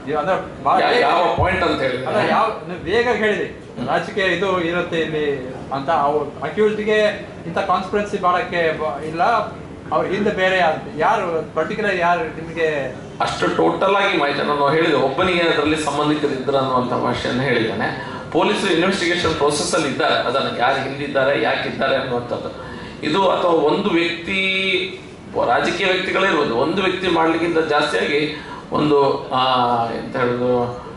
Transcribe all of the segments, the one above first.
ನೀವು ಅಂದ್ರೆ ಬಹಳ ಯಾ- ಬೇಗ- ಯಾವ ಪಾಯಿಂಟ್ ಅಂತ ಅಲ್ಲ ಹೇಳಿದ್ರೆ ಯಾವ ನೀವು ಬೇಗ ಹೇಳಿದ್ರಿ ರಾಜಕೀಯ ಇದು ಇರುತ್ತೆ ಇಲ್ಲಿ ಅಂತ ಅವ್ರು ಅಕ್ಯೂಸ್ಡ್ಗೆ ಇಂಥ ಕಾನ್ಸ್ಪಿರೆನ್ಸಿ ಮಾಡಕ್ಕೆ ಬ- ಇಲ್ಲ ಅವ್ರ ಹಿಂದೆ ಬೇರೆ ಯಾರು- ಯಾರು ಪರ್ಟಿಕ್ಯುಲರ್ ಯಾರು ನಿಮಗೆ ಅಷ್ಟು ಟೋಟಲ್ ಆಗಿ ಮಾಹಿತಿ ನಾನು ಹೇಳಿದೆ ಒಬ್ಬನಿಗೆ ಅದರಲ್ಲಿ ಸಂಬಂಧಿಕರಿದ್ರು ಅನ್ನುವಂಥ ಭಾಷೆಯನ್ನು ಹೇಳಿದ್ದೇನೆ ಪೊಲೀಸರು ಇನ್ವೆಸ್ಟಿಗೇಷನ್ ಪ್ರೋಸೆಸ್ ಅಲ್ಲಿ ಇದ್ದಾರೆ ಅದನ್ನು ಯಾರು ಹಿಂದಿದ್ದಾರೆ ಯಾಕಿದ್ದಾರೆ ಅನ್ನುವಂಥದ್ದು ಇದು ಅಥವಾ ಒಂದು ವ್ಯಕ್ತಿ ರಾಜಕೀಯ ವ್ಯಕ್ತಿಗಳೇ ಇರ್ಬೋದು ಒಂದು ವ್ಯಕ್ತಿ ಮಾಡ್ಲಿಕ್ಕಿಂತ ಜಾಸ್ತಿಯಾಗಿ ಒಂದು ಆ, ಎಂತ ಹೇಳುದು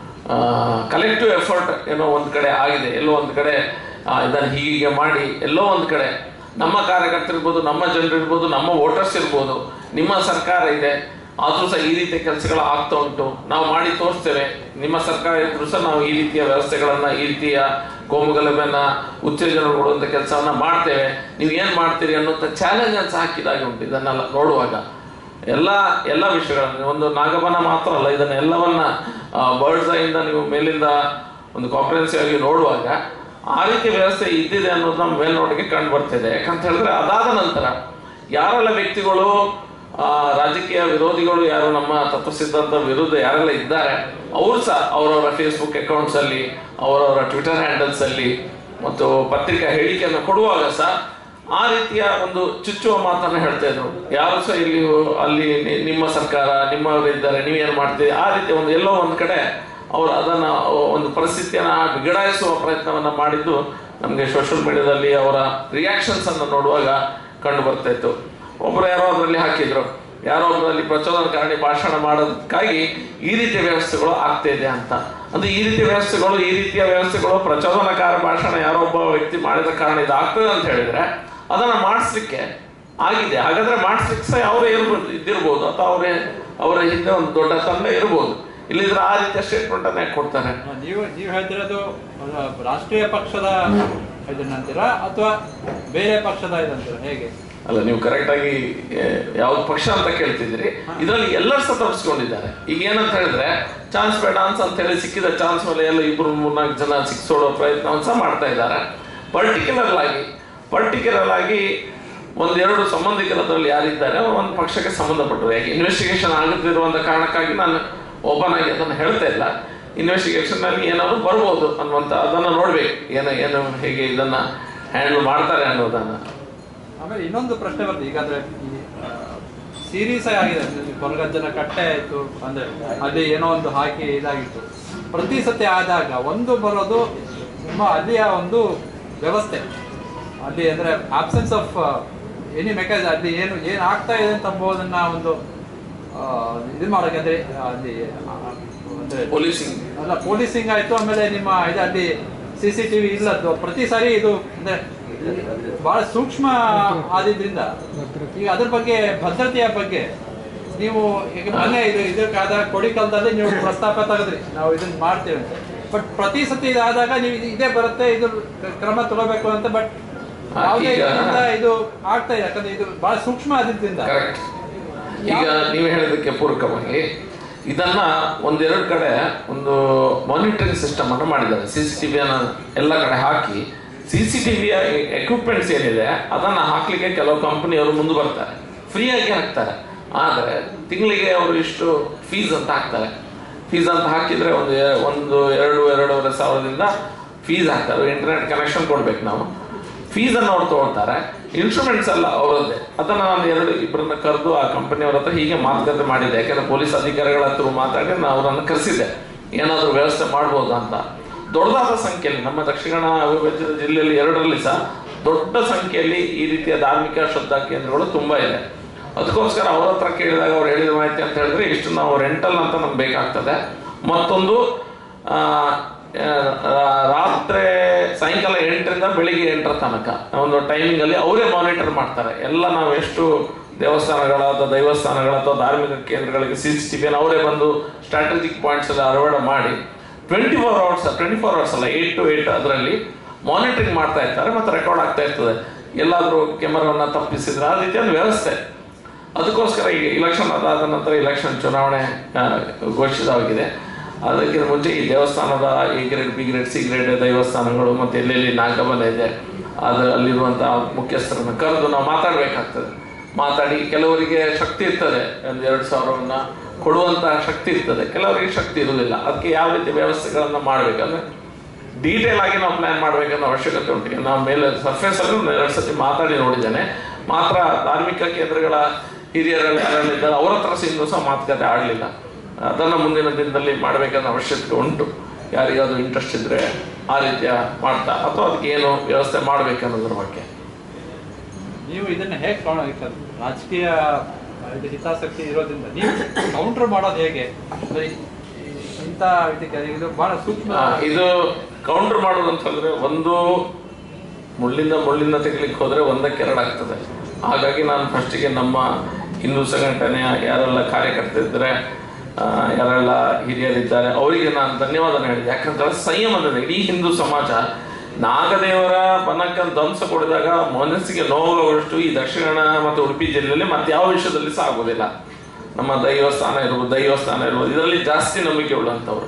ಕಲೆಕ್ಟಿವ್ ಎಫರ್ಟ್ ಏನೋ ಒಂದು ಕಡೆ ಆಗಿದೆ ಎಲ್ಲೋ ಒಂದು ಕಡೆ ಆ, ಇದನ್ನು ಹೀಗೆ ಮಾಡಿ ಎಲ್ಲೋ ಒಂದು ಕಡೆ ನಮ್ಮ ಕಾರ್ಯಕರ್ತರಿರ್ಬೋದು ನಮ್ಮ ಜನರು ಇರ್ಬೋದು ನಮ್ಮ ವೋಟರ್ಸ್ ಇರ್ಬೋದು ನಿಮ್ಮ ಸರ್ಕಾರ ಇದೆ ಆದ್ರೂ ಸಹ ಈ ರೀತಿಯ ಕೆಲಸಗಳು ಆಗ್ತಾ ಉಂಟು ನಾವು ಮಾಡಿ ತೋರಿಸ್ತೇವೆ ನಿಮ್ಮ ಸರ್ಕಾರ ಇದ್ರೂ ಸಹ ನಾವು ಈ ರೀತಿಯ ವ್ಯವಸ್ಥೆಗಳನ್ನ ಈ ರೀತಿಯ ಕೋಮುಗಲಭೆಯನ್ನ ಉತ್ತೇಜನ ಕೊಡುವಂತ ಕೆಲಸವನ್ನ ಮಾಡ್ತೇವೆ ನೀವು ಏನ್ ಮಾಡ್ತೀರಿ ಅನ್ನೋಂಥ ಚಾಲೆಂಜ್ ಅನ್ನು ಸಹ ಹಾಕಿದಾಗೆ ಉಂಟು ಇದನ್ನೆಲ್ಲ ನೋಡುವಾಗ ಎಲ್ಲ ಎಲ್ಲ ವಿಷಯಗಳನ್ನು ಒಂದು ನಾಗಬನ ಮಾತ್ರ ಅಲ್ಲ ಇದನ್ನ ಎಲ್ಲವನ್ನ ಬರ್ಡ್ಸ್ ಇಂದ ನೀವು ಮೇಲಿಂದ ಒಂದು ಕಾಂಪ್ರಿಹೆನ್ಸಿವ್ ಆಗಿ ನೋಡುವಾಗ ಆ ರೀತಿ ವ್ಯವಸ್ಥೆ ಇದ್ದಿದೆ ಅನ್ನೋದು ನಮ್ಮ ಮೇಲ್ನೋಟಿಗೆ ಕಂಡು ಬರ್ತಿದೆ ಯಾಕಂತ ಹೇಳಿದ್ರೆ ಅದಾದ ನಂತರ ಯಾರೆಲ್ಲ ವ್ಯಕ್ತಿಗಳು ಆ, ರಾಜಕೀಯ ವಿರೋಧಿಗಳು ಯಾರು ನಮ್ಮ ತತ್ವಸಿದ್ಧಾಂತ ವಿರುದ್ಧ ಯಾರೆಲ್ಲ ಇದ್ದಾರೆ ಅವರು ಸಹ ಅವರವರ ಫೇಸ್ಬುಕ್ ಅಕೌಂಟ್ಸ್ ಅಲ್ಲಿ ಅವರವರ ಟ್ವಿಟರ್ ಹ್ಯಾಂಡಲ್ಸ್ ಅಲ್ಲಿ ಮತ್ತು ಪತ್ರಿಕಾ ಹೇಳಿಕೆಯನ್ನು ಕೊಡುವಾಗ ಸಹ ಆ ರೀತಿಯ ಒಂದು ಚುಚ್ಚುವ ಮಾತನ್ನ ಹೇಳ್ತಾ ಇದ್ರು ಯಾರು ಸಹ ಇಲ್ಲಿ ಅಲ್ಲಿ ನಿ- ನಿಮ್ಮ ಸರ್ಕಾರ ನಿಮ್ಮವರು ಇದ್ದಾರೆ ನೀವೇನು ಮಾಡ್ತೀರಿ ಆ ರೀತಿ ಒಂದು ಎಲ್ಲೋ ಒಂದು ಕಡೆ ಅವರು ಅದನ್ನ ಒಂದು ಪರಿಸ್ಥಿತಿಯನ್ನ ಬಿಗಡಾಯಿಸುವ ಪ್ರಯತ್ನವನ್ನ ಮಾಡಿದ್ದು ನಮಗೆ ಸೋಷಿಯಲ್ ಮೀಡಿಯಾದಲ್ಲಿ ಅವರ ರಿಯಾಕ್ಷನ್ಸ್ ಅನ್ನು ನೋಡುವಾಗ ಕಂಡು ಬರ್ತಾ ಇತ್ತು ಒಬ್ರು ಯಾರೋ ಅದರಲ್ಲಿ ಹಾಕಿದ್ರು ಯಾರೋ ಒಬ್ಬರಲ್ಲಿ ಪ್ರಚೋದನಕಾರಿ ಭಾಷಣ ಮಾಡೋದಕ್ಕಾಗಿ ಈ ರೀತಿಯ ವ್ಯವಸ್ಥೆಗಳು ಆಗ್ತಾ ಇದೆ ಅಂತ ಅಂದ್ರೆ ಈ ರೀತಿಯ ವ್ಯವಸ್ಥೆಗಳು ಈ ರೀತಿಯ ವ್ಯವಸ್ಥೆಗಳು ಪ್ರಚೋದನಕಾರ ಭಾಷಣ ಯಾರೋ ಒಬ್ಬ ವ್ಯಕ್ತಿ ಮಾಡಿದ ಕಾರಣ ಇದು ಆಗ್ತದೆ ಅಂತ ಹೇಳಿದ್ರೆ ಅದನ್ನ ಮಾಡಿಸ್ಲಿಕ್ಕೆ ಆಗಿದೆ ಹಾಗಾದ್ರೆ ಮಾಡಿಸ್ಲಿಕ್ಕೆ ಸಹ ಅವರೇ ಇರ್ಬೋದು ಇದ್ದಿರ್ಬೋದು ಅಥವಾ ಅವರೇ ಅವರ ಹಿಂದೆ ಒಂದು ದೊಡ್ಡ ತಂಡ ಇರ್ಬೋದು ಇಲ್ಲಿದ್ರೆ ಆ ರೀತಿಯ ಸ್ಟೇಟ್ಮೆಂಟ್ ಅನ್ನ ಯಾಕೆ ಕೊಡ್ತಾರೆ ನೀವು ನೀವು ಹೇಳ್ತಿರೋದು ಆ, ರಾಷ್ಟ್ರೀಯ ಪಕ್ಷದ ಇದನ್ನಂತೀರಾ ಅಥವಾ ಬೇರೆ ಪಕ್ಷದ ಇದಂತೀರಾ ಹೇಗೆ ಅಲ್ಲ ನೀವು ಕರೆಕ್ಟ್ ಆಗಿ ಯಾವ್ದು ಪಕ್ಷ ಅಂತ ಕೇಳ್ತಿದ್ದೀರಿ ಇದರಲ್ಲಿ ಎಲ್ಲರೂ ಸಹ ತಪ್ಪಿಸ್ಕೊಂಡಿದ್ದಾರೆ ಈಗ ಏನಂತ ಹೇಳಿದ್ರೆ ಚಾನ್ಸ್ ಬೇಡ ಅಂತ ಅಂತ ಹೇಳಿ ಸಿಕ್ಕಿದ ಚಾನ್ಸ್ ಮೇಲೆ ಎಲ್ಲ ಇಬ್ರು ಮೂರ್ನಾಲ್ಕು ಜನ ಸಿಕ್ಸೋಡೋ ಪ್ರಯತ್ನವನ್ನು ಸಹ ಮಾಡ್ತಾ ಇದ್ದಾರೆ ಪರ್ಟಿಕ್ಯುಲರ್ ಆಗಿ ಪರ್ಟಿಕ್ಯುಲರ್ ಆಗಿ ಒಂದೆರಡು ಸಂಬಂಧಿಕರದ್ರಲ್ಲಿ ಯಾರಿದ್ದಾರೆ ಅವರು ಒಂದು ಪಕ್ಷಕ್ಕೆ ಸಂಬಂಧಪಟ್ಟರು ಯಾಕೆ ಇನ್ವೆಸ್ಟಿಗೇಷನ್ ಆಗುತ್ತಿರುವಂತ ಕಾರಣಕ್ಕಾಗಿ ನಾನು ಓಪನ್ ಆಗಿ ಅದನ್ನು ಹೇಳ್ತಾ ಇಲ್ಲ ಇನ್ವೆಸ್ಟಿಗೇಷನ್ ನಲ್ಲಿ ಏನಾದ್ರು ಬರ್ಬೋದು ಅನ್ನುವಂತ ಅದನ್ನ ನೋಡ್ಬೇಕು ಏನು ಏನು ಹೇಗೆ ಇದನ್ನ ಹ್ಯಾಂಡಲ್ ಮಾಡ್ತಾರೆ ಅನ್ನೋದನ್ನ ಆಮೇಲೆ ಇನ್ನೊಂದು ಪ್ರಶ್ನೆ ಬರ್ತದೆ ಈಗ ಅಂದ್ರೆ ಸೀರಿಯಸ್ ಆಗಿದೆ ಕೊರಗಜ್ಜನ ಕಟ್ಟೆ ಆಯ್ತು ಅಂದ್ರೆ ಅಲ್ಲಿ ಏನೋ ಒಂದು ಹಾಕಿ ಇದಾಗಿತ್ತು ಪ್ರತಿ ಸತಿ ಆದಾಗ ಒಂದು ಬರೋದು ನಿಮ್ಮ ಅಲ್ಲಿಯ ಒಂದು ವ್ಯವಸ್ಥೆ ಅಲ್ಲಿ ಅಂದ್ರೆ ಆಬ್ಸೆನ್ಸ್ ಆಫ್ ಎನಿ ಮೆಕಾನಿಸ್ ಅಲ್ಲಿ ಏನು ಏನು ಆಗ್ತಾ ಇದೆ ಅಂತ ಅಂಬೋದನ್ನ ಒಂದು ಆ, ಇದು ಮಾಡೋಕೆ ಅಂದ್ರೆ ಅಲ್ಲಿ ಆ, ಅಂದ್ರೆ ಪೊಲೀಸಿಂಗ್ ಅಲ್ಲ ಪೊಲೀಸಿಂಗ್ ಆಯ್ತು ಆಮೇಲೆ ನಿಮ್ಮ ಇದು ಅಲ್ಲಿ ಸಿ ಸಿ ಟಿವಿ ಇಲ್ಲದ್ದು ಪ್ರತಿ ಸಾರಿ ಇದು ಅಂದ್ರೆ ಬಹಳ ಸೂಕ್ಷ್ಮ ಆದಿದ್ರಿಂದ ಈಗ ಅದ್ರ ಬಗ್ಗೆ ಭದ್ರತೆಯ ಬಗ್ಗೆ ನೀವು ಈಗ ಮೊನ್ನೆ ಇದು ಇದಕ್ಕಾದ ಕೊಡಿಕಲ್ದಲ್ಲಿ ನೀವು ಪ್ರಸ್ತಾಪ ತೆಗೆದ್ರಿ ನಾವು ಇದನ್ನ ಮಾಡ್ತೇವೆ ಅಂತ ಬಟ್ ಪ್ರತಿ ಸತಿ ಇದಾದಾಗ ನೀವು ಇದು- ಇದೇ ಬರುತ್ತೆ ಇದು ಕ್ರಮ ತಗೋಬೇಕು ಅಂತ ಬಟ್ ಆ, ಯಾವುದೇ ಈಗ- ಇದರಿಂದ ಇದು ಆಗ್ತಾ ಇದೆ ಯಾಕಂದ್ರೆ ಇದು ಬಹಳ ಸೂಕ್ಷ್ಮ ಆದಿದ್ರಿಂದ ಕರೆಕ್ಟ್ ಈಗ ನೀವು ಹೇಳಿದಕ್ಕೆ ಪೂರಕವಾಗಿ ಇದನ್ನ ಒಂದೆರಡು ಕಡೆ ಒಂದು ಮಾನಿಟರಿಂಗ್ ಸಿಸ್ಟಮ್ ಅನ್ನು ಮಾಡಿದ್ದಾರೆ ಸಿ ಸಿ ಟಿವಿಯನ್ನು ಎಲ್ಲ ಕಡೆ ಹಾಕಿ ಸಿ ಸಿ ಟಿವಿಯ ಎಕ್ವಿಪ್ಮೆಂಟ್ಸ್ ಏನಿದೆ ಅದನ್ನ ಹಾಕ್ಲಿಕ್ಕೆ ಕೆಲವು ಕಂಪನಿಯವರು ಮುಂದೆ ಬರ್ತಾರೆ ಫ್ರೀಯಾಗಿ ಹಾಕ್ತಾರೆ ಆದರೆ ತಿಂಗಳಿಗೆ ಅವರು ಇಷ್ಟು ಫೀಸ್ ಅಂತ ಹಾಕ್ತಾರೆ ಫೀಸ್ ಅಂತ ಹಾಕಿದ್ರೆ ಒಂದು ಎ- ಒಂದು ಎರಡು ಎರಡೂವರೆ ಸಾವಿರದಿಂದ ಫೀಸ್ ಹಾಕ್ತಾರೆ ಇಂಟರ್ನೆಟ್ ಕನೆಕ್ಷನ್ ಕೊಡ್ಬೇಕು ನಾವು ಫೀಸ್ ಅನ್ನು ಅವ್ರು ತಗೊಳ್ತಾರೆ ಇನ್ಸ್ಟ್ರೂಮೆಂಟ್ಸ್ ಎಲ್ಲ ಅವರದ್ದೇ ಅದನ್ನ ನಾನು ಎರಡು ಇಬ್ಬರನ್ನ ಕರೆದು ಆ ಕಂಪನಿಯವರ ಹತ್ರ ಹೀಗೆ ಮಾತುಕತೆ ಮಾಡಿದ್ದೆ ಯಾಕಂದ್ರೆ ಪೊಲೀಸ್ ಅಧಿಕಾರಿಗಳ ಹತ್ರ ಮಾತಾಡಿ ನಾನು ಅವರನ್ನು ಕರೆಸಿದ್ದೆ ಏನಾದರೂ ವ್ಯವಸ್ಥೆ ಮಾಡ್ಬೋದು ಅಂತ ದೊಡ್ಡದಾದ ಸಂಖ್ಯೆಯಲ್ಲಿ ನಮ್ಮ ದಕ್ಷಿಣ ಅವಿಭಜಿತ ಜಿಲ್ಲೆಯಲ್ಲಿ ಎರಡರಲ್ಲಿ ಸಹ ದೊಡ್ಡ ಸಂಖ್ಯೆಯಲ್ಲಿ ಈ ರೀತಿಯ ಧಾರ್ಮಿಕ ಶ್ರದ್ಧಾ ಕೇಂದ್ರಗಳು ತುಂಬಾ ಇದೆ ಅದಕ್ಕೋಸ್ಕರ ಅವ್ರ ಹತ್ರ ಕೇಳಿದಾಗ ಅವ್ರು ಹೇಳಿದ ಮಾಹಿತಿ ಅಂತ ಹೇಳಿದ್ರೆ ಇಷ್ಟು ನಾವು ರೆಂಟಲ್ ಅಂತ ನಮ್ಗೆ ಬೇಕಾಗ್ತದೆ ಮತ್ತೊಂದು ಆ, ಆ, ರಾತ್ರಿ ಸಾಯಂಕಾಲ ಎಂಟರಿಂದ ಬೆಳಿಗ್ಗೆ ಎಂಟರ ತನಕ ಒಂದು ಟೈಮಿಂಗ್ ಅಲ್ಲಿ ಅವರೇ ಮಾನಿಟರ್ ಮಾಡ್ತಾರೆ ಎಲ್ಲ ನಾವು ಎಷ್ಟು ದೇವಸ್ಥಾನಗಳ ಅಥವಾ ದೈವಸ್ಥಾನಗಳ ಅಥವಾ ಧಾರ್ಮಿಕ ಕೇಂದ್ರಗಳಿಗೆ ಸಿ ಸಿ ಟಿವಿಯನ್ನು ಅವರೇ ಬಂದು ಸ್ಟ್ರಾಟಜಿಕ್ ಪಾಯಿಂಟ್ಸ್ ಎಲ್ಲ ಅಳವಡೆ ಮಾಡಿ twenty four hours twenty four hours ಅಲ್ಲ ಏಟ್ ಟು ಏಟ್ ಅದರಲ್ಲಿ ಮಾನಿಟರಿಂಗ್ ಮಾಡ್ತಾ ಇರ್ತಾರೆ ಮತ್ತು ರೆಕಾರ್ಡ್ ಆಗ್ತಾ ಇರ್ತದೆ ಎಲ್ಲಾದರೂ ಕ್ಯಾಮರಾವನ್ನ ತಪ್ಪಿಸಿದ್ರೆ ಆ ರೀತಿಯ ಒಂದು ವ್ಯವಸ್ಥೆ ಅದಕ್ಕೋಸ್ಕರ ಈಗ ಇಲೆಕ್ಷನ್ ಅದಾದ ನಂತರ ಇಲೆಕ್ಷನ್ ಚುನಾವಣೆ ಆ, ಘೋಷಿತವಾಗಿದೆ ಅದಕ್ಕಿಂತ ಮುಂಚೆ ಈ ದೇವಸ್ಥಾನದ A grade B grade C grade ದೇವಸ್ಥಾನಗಳು ಮತ್ತು ಎಲ್ಲೆಲ್ಲಿ ನಾಗಬಲ ಇದೆ ಅದು ಅಲ್ಲಿರುವಂತಹ ಮುಖ್ಯಸ್ಥರನ್ನು ಕರೆದು ನಾವು ಮಾತಾಡಬೇಕಾಗ್ತದೆ ಮಾತಾಡಿ ಕೆಲವರಿಗೆ ಶಕ್ತಿ ಇರ್ತದೆ ಒಂದು ಎರಡು ಸಾವಿರವನ್ನ ಕೊಡುವಂತಹ ಶಕ್ತಿ ಇರ್ತದೆ ಕೆಲವರಿಗೆ ಶಕ್ತಿ ಇರುವುದಿಲ್ಲ ಅದಕ್ಕೆ ಯಾವ ರೀತಿ ವ್ಯವಸ್ಥೆಗಳನ್ನ ಮಾಡಬೇಕಂದ್ರೆ ಡೀಟೇಲ್ ಆಗಿ ನಾವು ಪ್ಲಾನ್ ಮಾಡಬೇಕನ್ನೋ ಅವಶ್ಯಕತೆ ಉಂಟು ಈಗ ನಾವು ಮೇಲೆ ಸರ್ಫೇಸ್ ಅಲ್ಲಿ ಒಂದು ಎರಡು ಸತಿ ಮಾತಾಡಿ ನೋಡಿದ್ದೇನೆ ಮಾತ್ರ ಧಾರ್ಮಿಕ ಕೇಂದ್ರಗಳ ಹಿರಿಯರಲ್ಲಿ ಯಾರೆಲ್ಲಿದ್ದಾರೆ ಅವರ ಹತ್ರ ಸಹ ಇನ್ನೂ ಸಹ ಮಾತುಕತೆ ಆಡಲಿಲ್ಲ ಅದನ್ನು ಮುಂದಿನ ದಿನದಲ್ಲಿ ಮಾಡಬೇಕನ್ನೋ ಅವಶ್ಯಕತೆ ಉಂಟು ಯಾರಿಗಾದ್ರೂ ಇಂಟ್ರೆಸ್ಟ್ ಇದ್ರೆ ಆ ರೀತಿಯ ಮಾಡ್ತಾ ಅಥವಾ ಅದಕ್ಕೆ ಏನು ವ್ಯವಸ್ಥೆ ಮಾಡಬೇಕನ್ನೋದ್ರ ಬಗ್ಗೆ ನೀವು ಇದನ್ನ ಹೇಗೆ ಕಾಣ ರಾಜಕೀಯ ಇದು ಹಿತಾಸಕ್ತಿ ಇರೋದ್ರಿಂದ ನೀವು ಕೌಂಟರ್ ಮಾಡೋದು ಹೇಗೆ ಅಂದ್ರೆ ಈ- ಇಂಥ ಇದಕ್ಕೆ ಇದು ಬಹಳ ಸೂಕ್ಷ್ಮ ಆ, ಇದು ಕೌಂಟರ್ ಮಾಡೋದು ಅಂತಂದ್ರೆ ಒಂದು ಮುಳ್ಳಿಂದ ಮುಳ್ಳಿಂದ ತೆಗಿಲಿಕ್ಕೆ ಹೋದ್ರೆ ಒಂದಕ್ಕೆ ಎರಡು ಆಗ್ತದೆ ಹಾಗಾಗಿ ನಾನು ಫಸ್ಟಿಗೆ ನಮ್ಮ ಹಿಂದೂ ಸಂಘಟನೆಯ ಯಾರೆಲ್ಲ ಕಾರ್ಯಕರ್ತರಿದ್ದಾರೆ ಆ, ಯಾರೆಲ್ಲ ಹಿರಿಯರಿದ್ದಾರೆ ಅವರಿಗೆ ನಾನು ಧನ್ಯವಾದ ಹೇಳಿದೆ ಯಾಕಂದ್ರೆ ಸಂಯಮದಿಂದ ಇಡೀ ಹಿಂದೂ ಸಮಾಜ ನಾಗದೇವರ ಬನಕ್ಕ ಧ್ವಂಸ ಕೊಡಿದಾಗ ಮನಸ್ಸಿಗೆ ನೋವಾಗುವಷ್ಟು ಈ ದಕ್ಷಿಣ ಕನ್ನಡ ಮತ್ತು ಉಡುಪಿ ಜಿಲ್ಲೆಯಲ್ಲಿ ಮತ್ತೆ ಯಾವ ವಿಷಯದಲ್ಲಿ ಸಹ ಆಗೋದಿಲ್ಲ ನಮ್ಮ ದೈವಸ್ಥಾನ ಇರ್ಬೋದು ದೈವಸ್ಥಾನ ಇರ್ಬೋದು ಇದರಲ್ಲಿ ಜಾಸ್ತಿ ನಂಬಿಕೆ ಉಳ್ಳಂಥವ್ರು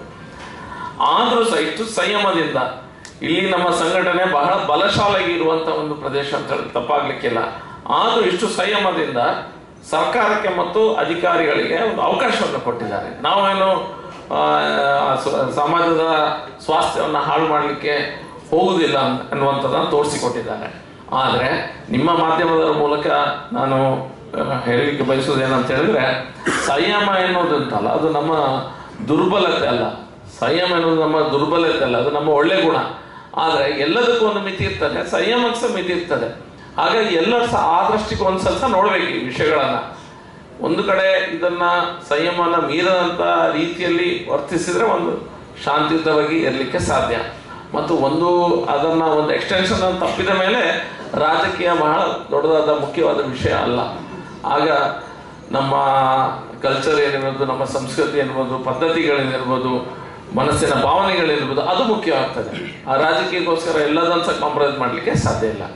ಆದ್ರೂ ಸಹ ಇಷ್ಟು ಸಂಯಮದಿಂದ ಇಲ್ಲಿ ನಮ್ಮ ಸಂಘಟನೆ ಬಹಳ ಬಲಶಾಲಾಗಿ ಇರುವಂತ ಒಂದು ಪ್ರದೇಶ ಅಂತ ಹೇಳಿ ತಪ್ಪಾಗ್ಲಿಕ್ಕಿಲ್ಲ ಆದ್ರೂ ಇಷ್ಟು ಸಂಯಮದಿಂದ ಸರ್ಕಾರಕ್ಕೆ ಮತ್ತು ಅಧಿಕಾರಿಗಳಿಗೆ ಒಂದು ಅವಕಾಶವನ್ನು ಕೊಟ್ಟಿದ್ದಾರೆ ನಾವೇನು ಆ, ಸ- ಸಮಾಜದ ಸ್ವಾಸ್ಥ್ಯವನ್ನು ಹಾಳು ಮಾಡಲಿಕ್ಕೆ ಹೋಗುವುದಿಲ್ಲ ಅಂತ- ಅನ್ನುವಂಥದ್ದನ್ನು ತೋರಿಸಿಕೊಟ್ಟಿದ್ದಾರೆ ಆದರೆ ನಿಮ್ಮ ಮಾಧ್ಯಮದ ಮೂಲಕ ನಾನು ಆ, ಹೇಳಲಿಕ್ಕೆ ಬಯಸುವುದು ಏನಂತ ಹೇಳಿದ್ರೆ ಸಂಯಮ ಎನ್ನುವುದು ಉಂಟಲ್ಲ ಅದು ನಮ್ಮ ದುರ್ಬಲತೆ ಅಲ್ಲ ಸಂಯಮ ಎನ್ನುವುದು ನಮ್ಮ ದುರ್ಬಲತೆ ಅಲ್ಲ ಅದು ನಮ್ಮ ಒಳ್ಳೆ ಗುಣ ಆದರೆ ಎಲ್ಲದಕ್ಕೂ ಒಂದು ಮಿತಿ ಇರ್ತದೆ ಸಂಯಮಕ್ಕೆ ಸಹ ಮಿತಿ ಇರ್ತದೆ ಹಾಗಾಗಿ ಎಲ್ಲರೂ ಸಹ ಆ ದೃಷ್ಟಿಕೋನ ಸಹ ನೋಡ್ಬೇಕು ಈ ವಿಷಯಗಳನ್ನ ಒಂದು ಕಡೆ ಇದನ್ನ ಸಂಯಮನ ಮೀರದಂತ ರೀತಿಯಲ್ಲಿ ವರ್ತಿಸಿದ್ರೆ ಒಂದು ಶಾಂತಿಯುತವಾಗಿ ಇರಲಿಕ್ಕೆ ಸಾಧ್ಯ ಮತ್ತು ಒಂದು ಅದನ್ನ ಒಂದು ಎಕ್ಸ್ಟೆನ್ಷನ್ ತಪ್ಪಿದ ಮೇಲೆ ರಾಜಕೀಯ ಬಹಳ ದೊಡ್ಡದಾದ ಮುಖ್ಯವಾದ ವಿಷಯ ಅಲ್ಲ ಆಗ ನಮ್ಮ ಕಲ್ಚರ್ ಏನಿರ್ಬೋದು ನಮ್ಮ ಸಂಸ್ಕೃತಿ ಏನಿರ್ಬೋದು ಪದ್ಧತಿಗಳೇನಿರ್ಬೋದು ಮನಸ್ಸಿನ ಭಾವನೆಗಳಿರ್ಬೋದು ಅದು ಮುಖ್ಯವಾಗ್ತದೆ ಆ ರಾಜಕೀಯಕ್ಕೋಸ್ಕರ ಎಲ್ಲದನ್ನು ಸಹ ಕಾಂಪ್ರಮೈಸ್ ಮಾಡಲಿಕ್ಕೆ ಸಾಧ್ಯ ಇಲ್ಲ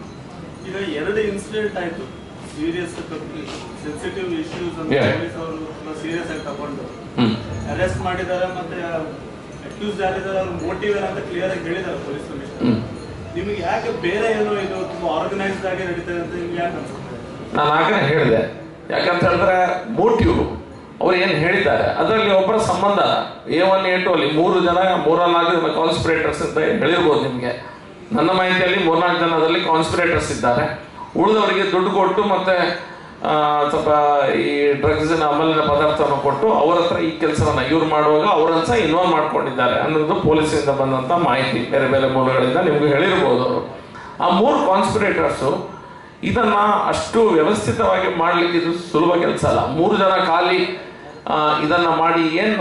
ಈಗ ಎರಡು ಇನ್ಸಿಡೆಂಟ್ ಆಯ್ತು ಸೀರಿಯಸ್ ಸೆನ್ಸಿಟಿವ್ ಇಶ್ಯೂಸ್ ಅಂತ Yeah. ಪೊಲೀಸ್ ಅವರು ತುಂಬಾ ಸೀರಿಯಸ್ ಆಗಿ ತಗೊಂಡು ಹ್ಮ್ ಅರೆಸ್ಟ್ ಮಾಡಿದ್ದಾರೆ ಮತ್ತೆ ಅಕ್ಯೂಸ್ ಯಾರಿದ್ದಾರೆ ಅವ್ರ ಮೋಟಿವ್ ಏನಂತ ಕ್ಲಿಯರ್ ಆಗಿ ಹೇಳಿದ್ದಾರೆ ಪೊಲೀಸ್ ಕಮಿಷನರ್ ಹ್ಮ್ ನಿಮಗೆ ಯಾಕೆ ಬೇರೆ ಏನೋ ಇದು ತುಂಬಾ ಆರ್ಗನೈಸ್ಡ್ ಆಗಿ ನಡೀತದೆ ಅಂತ ನಿಮ್ಗೆ ಯಾಕೆ ಅನ್ಸುತ್ತೆ ನಾನು ಆಗಲೇ ಹೇಳಿದೆ ಯಾಕಂತ ಹೇಳಿದ್ರೆ ಮೋಟಿವ್ ಅವ್ರು ಏನು ಹೇಳಿದ್ದಾರೆ ಅದರಲ್ಲಿ ಒಬ್ಬರ ಸಂಬಂಧ ಎ ಒನ್ ಎ ಟು ಅಲ್ಲಿ ಮೂರು ಜನ ಮೂರ ನಾಲ್ಕು ಜನ ಕಾನ್ಸ್ಪಿರೇಟರ್ಸ್ ಅಂತ ಹೇಳಿರ್ಬೋದು ನಿಮಗೆ ನನ್ನ ಮಾಹಿತಿಯಲ್ಲಿ ಮೂರ್ನಾಲ್ಕು ಜನದಲ್ಲಿ ಕಾನ್ಸ್ಪಿರೇಟರ್ಸ್ ಇದ್ದಾರೆ ಉಳಿದವರಿಗೆ ದುಡ್ಡು ಕೊಟ್ಟು ಮತ್ತೆ ಆ, ಸ್ವಲ್ಪ ಈ ಡ್ರಗ್ಸಿನ ಅಮಲಿನ ಪದಾರ್ಥವನ್ನು ಕೊಟ್ಟು ಅವರ ಹತ್ರ ಈ ಕೆಲಸವನ್ನ ಇವ್ರು ಮಾಡುವಾಗ ಅವರನ್ನು ಸಹ ಇನ್ವಾಲ್ವ್ ಮಾಡ್ಕೊಂಡಿದ್ದಾರೆ ಅನ್ನೋದು ಪೊಲೀಸಿಂದ ಬಂದಂತ ಮಾಹಿತಿ ಬೇರೆ ಬೇರೆ ಮೂಲಗಳಿಂದ ನಿಮ್ಗೆ ಹೇಳಿರ್ಬೋದು ಅವರು ಆ ಮೂರು ಕಾನ್ಸ್ಪಿರೇಟರ್ಸು ಇದನ್ನ ಅಷ್ಟು ವ್ಯವಸ್ಥಿತವಾಗಿ ಮಾಡ್ಲಿಕ್ಕೆ ಇದು ಸುಲಭ ಕೆಲಸ ಅಲ್ಲ ಮೂರು ಜನ ಖಾಲಿ ಆ, ಇದನ್ನ ಮಾಡಿ ಏನು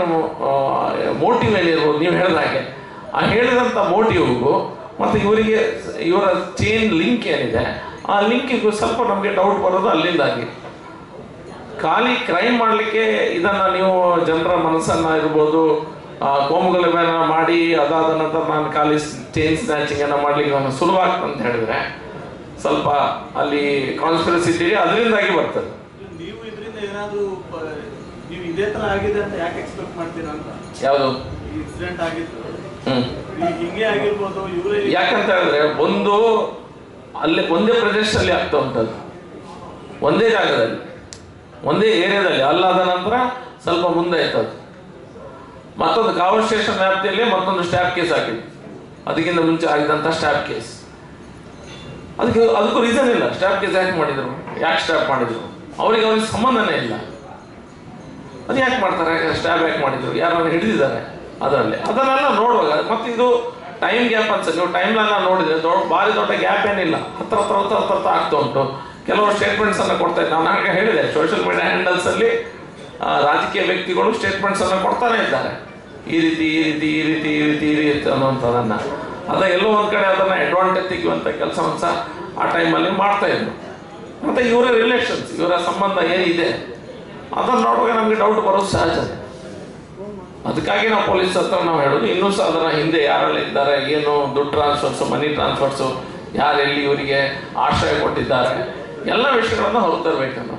ಮೋಟಿವ್ ಏನಿರ್ಬೋದು ನೀವು ಹೇಳಿದ ಹಾಗೆ ಆ ಹೇಳಿದಂಥ ಮೋಟಿವ್ಗೂ ಮತ್ತು ಇವರಿಗೆ ಇವರ ಚೈನ್ ಲಿಂಕ್ ಏನಿದೆ ಆ ಲಿಂಕಿಗೂ ಸ್ವಲ್ಪ ನಮಗೆ ಡೌಟ್ ಬರೋದು ಅಲ್ಲಿಂದಾಗಿ ಖಾಲಿ ಕ್ರೈಮ್ ಮಾಡಲಿಕ್ಕೆ ಇದನ್ನ ನೀವು ಜನರ ಮನಸ್ಸನ್ನ ಇರ್ಬೋದು ಆ, ಕೋಮುಗಲಭೆನ ಮಾಡಿ ಅದಾದ ನಂತರ ನಾನು ಖಾಲಿ ಚೈನ್ ಸ್ನ್ಯಾಚಿಂಗ್ ಅನ್ನ ಮಾಡ್ಲಿಕ್ಕೆ ನಾನು ಸುಲಭ ಆಗ್ತದೆ ಅಂತ ಹೇಳಿದ್ರೆ ಸ್ವಲ್ಪ ಅಲ್ಲಿ ಕಾನ್ಸ್ಪಿರಸಿ ಇದ್ದೀರಿ ಅದರಿಂದಾಗಿ ಬರ್ತದೆ ನೀವು ಇದರಿಂದ ಏನಾದ್ರು ಪ- ನೀವು ಇದೇ ತರ ಆಗಿದೆ ಅಂತ ಯಾಕೆ ಎಕ್ಸ್ಪೆಕ್ಟ್ ಮಾಡ್ತೀರಾ ಅಂತ ಯಾವುದು ಈ ಇನ್ಸಿಡೆಂಟ್ ಆಗಿತ್ತು ಹ್ಮ್ ಈಗ ಹಿಂಗೆ ಆಗಿರ್ಬೋದು ಇವರೇ ಯಾಕಂತ ಹೇಳಿದ್ರೆ ಒಂದು ಅಲ್ಲಿ ಒಂದೇ ಪ್ರದೇಶದಲ್ಲಿ ಆಗ್ತಾ ಉಂಟದು ಒಂದೇ ಜಾಗದಲ್ಲಿ ಒಂದೇ ಏರಿಯಾದಲ್ಲಿ ಅಲ್ಲಾದ ನಂತರ ಸ್ವಲ್ಪ ಮುಂದೆ ಆಯ್ತದು ಮತ್ತೊಂದು ಕಾವಲ್ ಸ್ಟೇಷನ್ ವ್ಯಾಪ್ತಿಯಲ್ಲಿ ಮತ್ತೊಂದು ಸ್ಟ್ಯಾಪ್ ಕೇಸ್ ಆಗಿದೆ ಅದಕ್ಕಿಂತ ಮುಂಚೆ ಆಗಿದಂತ ಸ್ಟ್ಯಾಪ್ ಕೇಸ್ ಅದಕ್ಕೆ ಅದಕ್ಕೂ ರೀಸನ್ ಇಲ್ಲ ಸ್ಟ್ಯಾಪ್ ಕೇಸ್ ಯಾಕೆ ಮಾಡಿದ್ರು ಯಾಕೆ ಸ್ಟ್ಯಾಪ್ ಮಾಡಿದ್ರು ಅವ್ರಿಗೆ ಅವ್ರಿಗೆ ಸಂಬಂಧನೇ ಇಲ್ಲ ಅದು ಯಾಕೆ ಮಾಡ್ತಾರೆ ಸ್ಟ್ಯಾಪ್ ಯಾಕೆ ಮಾಡಿದ್ರು ಯಾರನ್ನು ಹಿಡಿದಿದ್ದಾರೆ ಅದರಲ್ಲಿ ಅದನ್ನೆಲ್ಲ ನೋಡುವಾಗ ಮತ್ತೆ ಇದು ಟೈಮ್ ಗ್ಯಾಪ್ ಅನ್ಸುತ್ತೆ ನೀವು ಟೈಮ್ ಲೈನ್ ನೋಡಿದ್ರೆ ದೊಡ್ಡ ಭಾರಿ ದೊಡ್ಡ ಗ್ಯಾಪ್ ಏನಿಲ್ಲ ಹತ್ರ ಹತ್ರ ಹತ್ರ ಹತ್ರ ಹತ್ರ ಆಗ್ತಾ ಉಂಟು ಕೆಲವು ಸ್ಟೇಟ್ಮೆಂಟ್ಸ್ ಅನ್ನ ಕೊಡ್ತಾ ಇದ್ದಾರೆ ನಾನು ಹಾಗೆ ಹೇಳಿದೆ ಸೋಷಿಯಲ್ ಮೀಡಿಯಾ ಹ್ಯಾಂಡಲ್ಸ್ ಅಲ್ಲಿ ಆ, ರಾಜಕೀಯ ವ್ಯಕ್ತಿಗಳು ಸ್ಟೇಟ್ಮೆಂಟ್ಸ್ ಅನ್ನ ಕೊಡ್ತಾನೆ ಇದ್ದಾರೆ ಈ ರೀತಿ ಈ ರೀತಿ ಈ ರೀತಿ ಈ ರೀತಿ ಈ ರೀತಿ ಅನ್ನುವಂಥದ್ದನ್ನ ಅದ ಎಲ್ಲೋ ಒಂದ್ ಕಡೆ ಅದನ್ನ ಅಡ್ವಾಂಟೇಜ್ ತೆಗೆಯುವಂತ ಕೆಲಸವನ್ನು ಸಹ ಆ ಟೈಮಲ್ಲಿ ಮಾಡ್ತಾ ಇದ್ರು ಮತ್ತೆ ಇವರ ರಿಲೇಷನ್ಸ್ ಇವರ ಸಂಬಂಧ ಏನಿದೆ ಅದನ್ನ ನೋಡುವಾಗ ನಮಗೆ ಡೌಟ್ ಬರೋದು ಸಹಜ ಅದಕ್ಕಾಗಿ ನಾವು ಪೊಲೀಸ್ ಹತ್ರ ನಾವು ಹೇಳೋದು ಇನ್ನೂ ಸಹ ಅದರ ಹಿಂದೆ ಯಾರೆಲ್ಲ ಇದ್ದಾರೆ ಏನು ದುಡ್ಡು ಟ್ರಾನ್ಸ್ಫರ್ಸ್ ಮನಿ ಟ್ರಾನ್ಸ್ಫರ್ಸ್ ಯಾರೆಲ್ಲಿ ಇವರಿಗೆ ಆಶ್ರಯ ಕೊಟ್ಟಿದ್ದಾರೆ ಎಲ್ಲ ವಿಷಯಗಳನ್ನ ಹೊರತರಬೇಕು